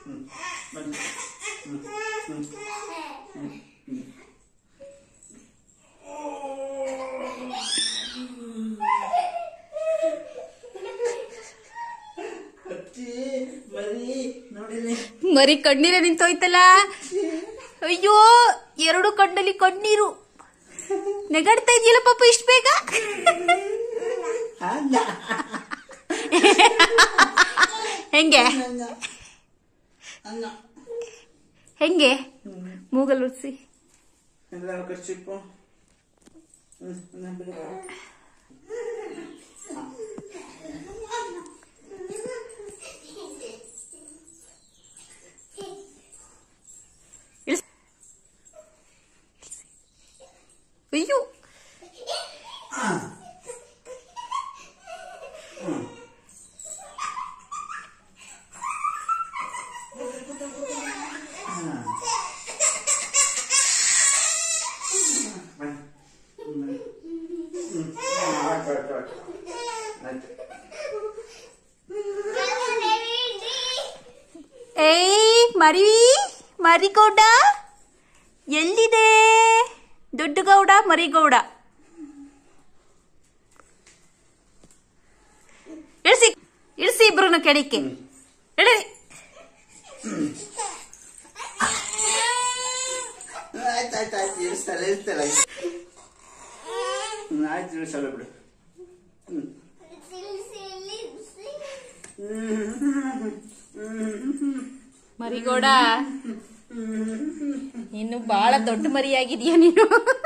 ಹ್ಮ್ ಬನ್ನಿ ಹ್ಮ್ ಹ್ಮ್ ಹ್ಮ್ ಹ್ಮ್ ಅಜ್ಜಿ ಬರೀ ನೋಡಿದ್ರೆ ಮರಿ ಕಣ್ಣೀರ ನಿಂತೋಯ್ತಲ್ಲ ಅಯ್ಯೋ ಎರಡು ಕಣ್ಣಲ್ಲಿ ಕಣ್ಣೀರು ನೆಗಾಡ್ತಾ ಇದೆಯಲ್ಲ ಪಾಪ ಇಷ್ಟು ಬೇಗ ಅಲ್ಲ ಹೆಂಗೆ ಅನ್ನ ಅನ್ನ ಹೆಂಗೆ ಹ್ಮ್ ಮೂಗಲ್ ಉರ್ಸಿ ಎಲ್ಲ ಖರ್ಚಿಪ್ಪು ಹ್ಮ್ ಅನ್ನ ಬಿಡು. ಇಳ್ಸ್. ಅಯ್ಯೋ ಬನ್ನಿ. ಹ್ಮ್. ಹ್ಮ್. ಆಯ್ತು, ಆಯ್ತು, ಆಯ್ತು. ಆಯ್ತು. ಏಯ್ ಮರಿ ಮರಿಗೌಡ ಎಲ್ಲಿದೆ ದೊಡ್ಡ ಗೌಡ ಮರಿಗೌಡ ಇಳಿಸಿ ಇಳಿಸಿ ಇಬ್ರು ಕೆಡಿಕೆ ಇಳಿ ಆಯ್ತು ಆಯ್ತು ಆಯ್ತು ಇಳಿಸ್ತಾಳೆ ಇಳಿಸ್ತಾಳೆ ಹ್ಮ್ ಆಯ್ತು ಇಳಿಸಲ್ಲ ಬಿಡು ಹ್ಮ್ ಮರಿಗೌಡ ಇನ್ನು ಬಹಳ ದೊಡ್ಡ ಮರಿಯಾಗಿದೀಯ ನೀನು